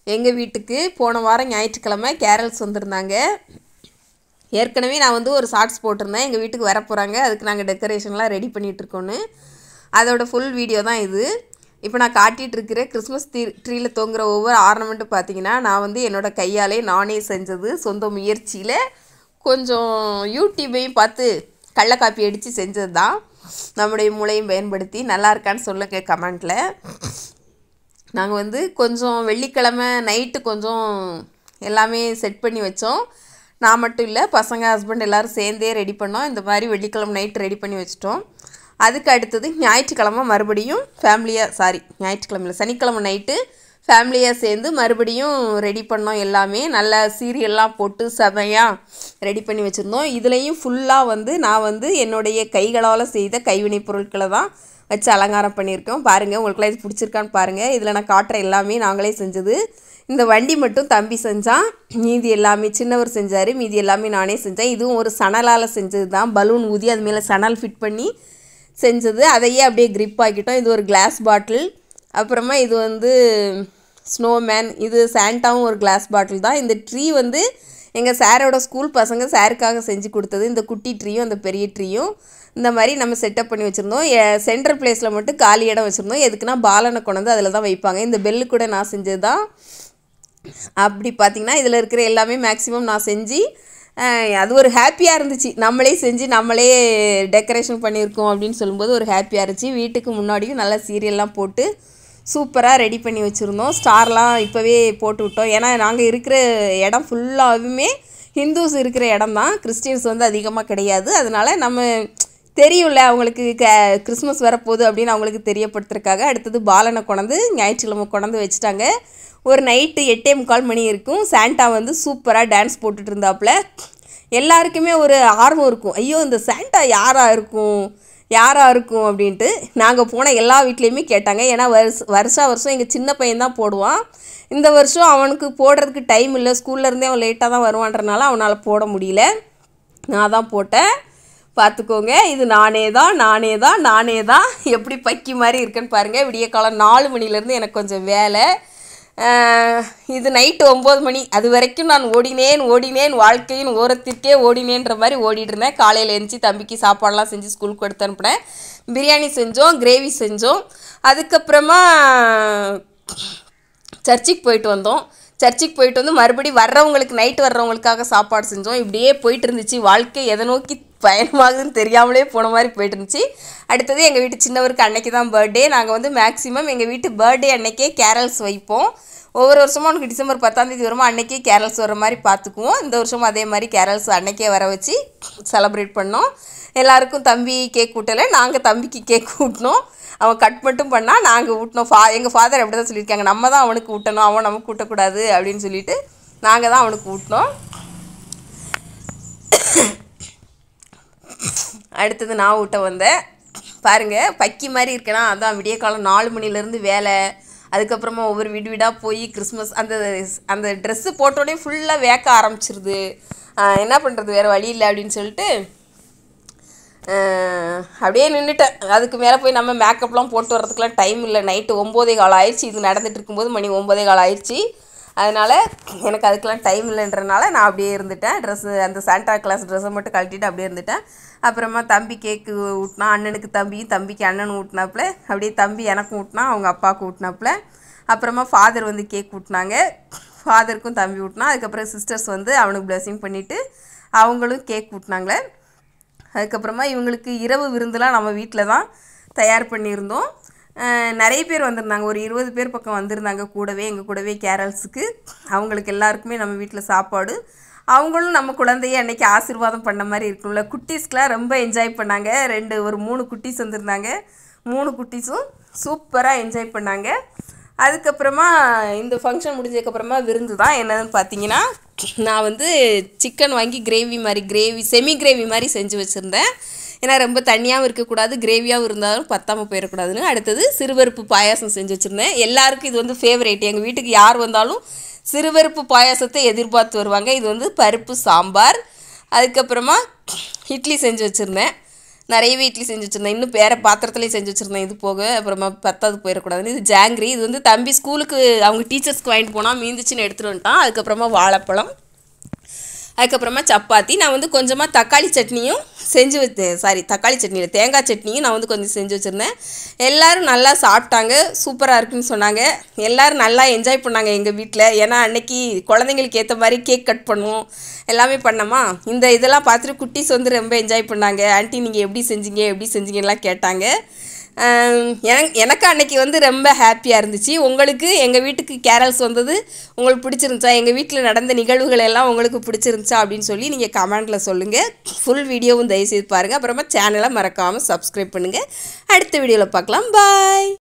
எங்கள் வீட்டுக்கு போன வாரம் ஞாயிற்றுக்கிழமை கேரள்ஸ் வந்திருந்தாங்க ஏற்கனவே நான் வந்து ஒரு ஷார்ட்ஸ் போட்டிருந்தேன் எங்கள் வீட்டுக்கு வர போகிறாங்க அதுக்கு நாங்கள் டெக்கரேஷன்லாம் ரெடி பண்ணிகிட்ருக்கோன்னு அதோட ஃபுல் வீடியோ தான் இது இப்போ நான் காட்டிகிட்டு இருக்கிற கிறிஸ்மஸ் ட்ரீ ட்ரீயில் தொங்குற ஒவ்வொரு ஆர்னமெண்ட்டும் பார்த்தீங்கன்னா நான் வந்து என்னோடய கையாலே நானே செஞ்சது சொந்த முயற்சியில் கொஞ்சம் யூடியூபையும் பார்த்து கடல காப்பி அடித்து செஞ்சது தான் நம்முடைய மூளையும் பயன்படுத்தி நல்லா இருக்கான்னு சொல்லுங்க கமெண்ட்டில் நாங்கள் வந்து கொஞ்சம் வெள்ளிக்கிழமை நைட்டு கொஞ்சம் எல்லாமே செட் பண்ணி வச்சோம் நான் மட்டும் இல்லை பசங்க ஹஸ்பண்ட் எல்லோரும் சேர்ந்தே ரெடி பண்ணோம் இந்த மாதிரி வெள்ளிக்கிழமை நைட்டு ரெடி பண்ணி வச்சிட்டோம் அதுக்கு அடுத்தது ஞாயிற்றுக்கிழமை மறுபடியும் ஃபேமிலியாக சாரி ஞாயிற்றுக்கிழமை இல்லை சனிக்கிழமை நைட்டு ஃபேமிலியாக சேர்ந்து மறுபடியும் ரெடி பண்ணோம் எல்லாமே நல்ல சீரியல்லாம் போட்டு செமையாக ரெடி பண்ணி வச்சுருந்தோம் இதுலேயும் ஃபுல்லாக வந்து நான் வந்து என்னுடைய கைகளால் செய்த கைவினைப் பொருட்களை தான் வச்சு அலங்காரம் பண்ணியிருக்கோம் பாருங்கள் உங்களுக்குலாம் இது பிடிச்சிருக்கான்னு பாருங்கள் இதில் நான் காட்டுற எல்லாமே நாங்களே செஞ்சது இந்த வண்டி மட்டும் தம்பி செஞ்சான் மீதி எல்லாமே சின்னவர் செஞ்சார் மீதி எல்லாமே நானே செஞ்சேன் இதுவும் ஒரு சணலால் செஞ்சது தான் பலூன் ஊதி அது மேலே சணல் ஃபிட் பண்ணி செஞ்சது அதையே அப்படியே grip ஆக்கிட்டோம் இது ஒரு கிளாஸ் பாட்டில் அப்புறமா இது வந்து ஸ்னோமேன் இது சாண்டாவும் ஒரு கிளாஸ் பாட்டில் தான் இந்த ட்ரீ வந்து எங்கள் சாரோட ஸ்கூல் பசங்க சாருக்காக செஞ்சு கொடுத்தது இந்த குட்டி ட்ரீயும் அந்த பெரிய ட்ரீயும் இந்த மாதிரி நம்ம செட்டப் பண்ணி வச்சுருந்தோம் சென்ட்ரல் பிளேஸில் மட்டும் காலி இடம் வச்சுருந்தோம் எதுக்குன்னா பாலனை கொண்டு வந்து அதில் தான் வைப்பாங்க இந்த பெல்லு கூட நான் செஞ்சது தான் அப்படி பார்த்தீங்கன்னா இதில் இருக்கிற எல்லாமே மேக்ஸிமம் நான் செஞ்சு அஹ், அது ஒரு ஹாப்பியாக இருந்துச்சு நம்மளே செஞ்சு நம்மளே டெக்கரேஷன் பண்ணியிருக்கோம் அப்படின்னு சொல்லும்போது ஒரு ஹாப்பியாக இருந்துச்சு வீட்டுக்கு முன்னாடியும் நல்லா சீரியல்லாம் போட்டு சூப்பராக ரெடி பண்ணி வச்சுருந்தோம் ஸ்டார்லாம் இப்போவே போட்டு விட்டோம் ஏன்னா நாங்கள் இருக்கிற இடம் ஃபுல்லாகவுமே ஹிந்துஸ் இருக்கிற இடம் தான் கிறிஸ்டியன்ஸ் வந்து அதிகமாக கிடையாது அதனால நம்ம தெரியும்ல அவங்களுக்கு க கிறிஸ்மஸ் வரப்போகுது அப்படின்னு அவங்களுக்கு தெரியப்படுத்துறதுக்காக அடுத்தது பாலனை கொண்டாந்து ஞாயிற்றுக்கிழமை கொண்டாந்து வச்சுட்டாங்க ஒரு நைட்டு எட்டே முக்கால் மணி இருக்கும் சாண்டா வந்து சூப்பராக டான்ஸ் போட்டுட்டு இருந்தாப்புல எல்லாருக்குமே ஒரு ஆர்வம் இருக்கும் ஐயோ இந்த சாண்டா யாராக இருக்கும் யாராக இருக்கும் அப்படின்ட்டு நாங்கள் போன எல்லா வீட்லேயுமே கேட்டாங்க ஏன்னா வருஷ வருஷா வருஷம் எங்கள் சின்ன பையன் தான் போடுவான் இந்த வருஷம் அவனுக்கு போடுறதுக்கு டைம் இல்லை ஸ்கூல்லேருந்தே அவன் லேட்டாக தான் வருவான்றனால அவனால் போட முடியல நான் தான் போட்டேன் பார்த்துக்கோங்க இது நானே தான் நானே தான் நானே தான் எப்படி பக்கி மாதிரி இருக்குன்னு பாருங்கள் விடிய காலம் நாலு மணிலேருந்து எனக்கு கொஞ்சம் வேலை ஆஹ், இது நைட்டு ஒம்பது மணி அது வரைக்கும் நான் ஓடினேன் ஓடினேன் வாழ்க்கையின் ஓரத்திற்கே ஓடினேன்ற மாதிரி ஓடிட்டு இருந்தேன் காலையில் எழுந்துச்சி தம்பிக்கு சாப்பாடெல்லாம் செஞ்சு ஸ்கூலுக்கு எடுத்து அனுப்பினேன் பிரியாணி செஞ்சோம் கிரேவி செஞ்சோம் அதுக்கப்புறமா சர்ச்சுக்கு போயிட்டு வந்தோம் சர்ச்சுக்கு போயிட்டு வந்து மறுபடியும் வர்றவங்களுக்கு நைட்டு வர்றவங்களுக்காக சாப்பாடு செஞ்சோம் இப்படியே போயிட்டு இருந்துச்சு வாழ்க்கை எதை நோக்கி பயணமாகுதுன்னு தெரியாமலே போன மாதிரி போயிட்டு இருந்துச்சு அடுத்தது எங்கள் வீட்டு சின்னவருக்கு அன்னைக்கு தான் பர்த்டே நாங்கள் வந்து மேக்ஸிமம் எங்கள் வீட்டு பர்த்டே அன்னைக்கே கேரல்ஸ் வைப்போம் ஒவ்வொரு வருஷமும் உனக்கு டிசம்பர் பத்தாம் தேதி வருமா அன்னைக்கே கேரல்ஸ் வர மாதிரி பார்த்துக்குவோம் இந்த வருஷமும் அதே மாதிரி கேரல்ஸ் அன்னைக்கே வர வச்சு செலப்ரேட் பண்ணோம் எல்லாருக்கும் தம்பி கேக் ஊட்டலை நாங்கள் தம்பிக்கு கேக் ஊட்டினோம் அவன் கட் மட்டும் பண்ணால் நாங்கள் ஊட்டினோம் ஃபா எங்கள் ஃபாதர் அப்படி தான் சொல்லியிருக்காங்க நம்ம தான் அவனுக்கு ஊட்டணும் அவன் நமக்கு ஊட்டக்கூடாது அப்படின்னு சொல்லிட்டு நாங்கள் தான் அவனுக்கு ஊட்டினோம் அடுத்தது நான் ஊட்ட வந்தேன் பாருங்கள் பக்கி மாதிரி இருக்கேனா அதான் விடிய காலம் நாலு மணிலேருந்து வேலை அதுக்கப்புறமா ஒவ்வொரு வீடு வீடாக போய் கிறிஸ்மஸ் அந்த அந்த ட்ரெஸ்ஸு போட்டோடனே ஃபுல்லாக வேக்க ஆரம்பிச்சிருது ஆஹ் என்ன பண்ணுறது வேறு வழி இல்லை அப்படின்னு சொல்லிட்டு ஆஹ் அப்படியே நின்றுட்டேன் அதுக்கு மேலே போய் நம்ம மேக்கப்லாம் போட்டு வர்றதுக்குலாம் டைம் இல்லை நைட்டு ஒம்போதே கால் ஆயிடுச்சு இது நடந்துட்டு இருக்கும்போது மணி ஒம்போதே கால் ஆயிடுச்சு அதனால் எனக்கு அதுக்கெலாம் டைம் இல்லைன்றனால நான் அப்படியே இருந்துட்டேன் ட்ரெஸ்ஸு அந்த சாண்டா கிளாஸ் ட்ரெஸ்ஸை மட்டும் கழட்டிட்டு அப்படியே இருந்துட்டேன் அப்புறமா தம்பி கேக்கு ஊட்டினா அண்ணனுக்கு தம்பியும் தம்பிக்கு அண்ணன் ஊட்டினாப்புல அப்படியே தம்பி எனக்கும் ஊட்டினா அவங்க அப்பாவுக்கு ஊட்டினாப்புல அப்புறமா ஃபாதர் வந்து கேக் ஊட்டினாங்க ஃபாதருக்கும் தம்பி ஊட்டினா அதுக்கப்புறம் சிஸ்டர்ஸ் வந்து அவனுக்கு ப்ளெஸிங் பண்ணிவிட்டு அவங்களும் கேக் ஊட்டினாங்களே அதுக்கப்புறமா இவங்களுக்கு இரவு விருந்துலாம் நம்ம வீட்டில் தான் தயார் பண்ணியிருந்தோம் அஹ் நிறைய பேர் வந்திருந்தாங்க ஒரு இருபது பேர் பக்கம் வந்திருந்தாங்க கூடவே எங்கள் கூடவே கேரல்ஸுக்கு அவங்களுக்கு எல்லாருக்குமே நம்ம வீட்டில் சாப்பாடு அவங்களும் நம்ம குழந்தைய அன்னைக்கு ஆசீர்வாதம் பண்ண மாதிரி இருக்கும்ல குட்டீஸ்க்கெலாம் ரொம்ப என்ஜாய் பண்ணாங்க ரெண்டு ஒரு மூணு குட்டீஸ் வந்திருந்தாங்க மூணு குட்டீஸும் சூப்பராக என்ஜாய் பண்ணாங்க அதுக்கப்புறமா இந்த ஃபங்க்ஷன் முடிஞ்சதுக்கப்புறமா விருந்து தான் என்னதுன்னு பார்த்தீங்கன்னா நான் வந்து சிக்கன் வாங்கி கிரேவி மாதிரி கிரேவி செமி கிரேவி மாதிரி செஞ்சு வச்சுருந்தேன் ஏன்னா ரொம்ப தண்ணியாகவும் இருக்கக்கூடாது கிரேவியாகவும் இருந்தாலும் பத்தாமல் போயிடக்கூடாதுன்னு அடுத்தது சிறுபருப்பு பாயாசம் செஞ்சு வச்சுருந்தேன் எல்லாருக்கும் இது வந்து ஃபேவரேட் எங்கள் வீட்டுக்கு யார் வந்தாலும் சிறுபருப்பு பாயாசத்தை எதிர்பார்த்து வருவாங்க இது வந்து பருப்பு சாம்பார் அதுக்கப்புறமா இட்லி செஞ்சு வச்சுருந்தேன் நிறையவே இட்லி செஞ்சு வச்சுருந்தேன் இன்னும் வேறு பாத்திரத்துலேயும் செஞ்சு வச்சுருந்தேன் இது போக அப்புறமா பத்தாவது போயிடக்கூடாதுன்னு இது ஜாங்கிரி இது வந்து தம்பி ஸ்கூலுக்கு அவங்க டீச்சர்ஸ்க்கு வாங்கிட்டு போனால் மீந்துச்சுன்னு எடுத்துகிட்டு வந்துட்டான் அதுக்கப்புறமா வாழைப்பழம் அதுக்கப்புறமா சப்பாத்தி நான் வந்து கொஞ்சமாக தக்காளி சட்னியும் செஞ்சு வச்சேன் சாரி தக்காளி சட்னியில் தேங்காய் சட்னியும் நான் வந்து கொஞ்சம் செஞ்சு வச்சுருந்தேன் எல்லோரும் நல்லா சாப்பிட்டாங்க சூப்பராக இருக்குன்னு சொன்னாங்க எல்லோரும் நல்லா என்ஜாய் பண்ணாங்க எங்கள் வீட்டில் ஏன்னா அன்னைக்கு குழந்தைங்களுக்கு ஏற்ற மாதிரி கேக் கட் பண்ணுவோம் எல்லாமே பண்ணோமா இந்த இதெல்லாம் பார்த்துட்டு குட்டீஸ் வந்து ரொம்ப என்ஜாய் பண்ணாங்க ஆண்டி நீங்கள் எப்படி செஞ்சீங்க எப்படி செஞ்சீங்கலாம் கேட்டாங்க எனக்கு எனக்கு அன்னைக்கு வந்து ரொம்ப ஹாப்பியாக இருந்துச்சு உங்களுக்கு எங்கள் வீட்டுக்கு கேரல்ஸ் வந்தது உங்களுக்கு பிடிச்சிருந்துச்சா எங்கள் வீட்டில் நடந்த நிகழ்வுகள் எல்லாம் உங்களுக்கு பிடிச்சிருந்துச்சா அப்படின்னு சொல்லி நீங்கள் கமெண்ட்டில் சொல்லுங்கள் ஃபுல் வீடியோவும் தயவுசெய்து பாருங்கள் அப்புறமா சேனலை மறக்காமல் சப்ஸ்கிரைப் பண்ணுங்கள் அடுத்த வீடியோவில் பார்க்கலாம் பாய்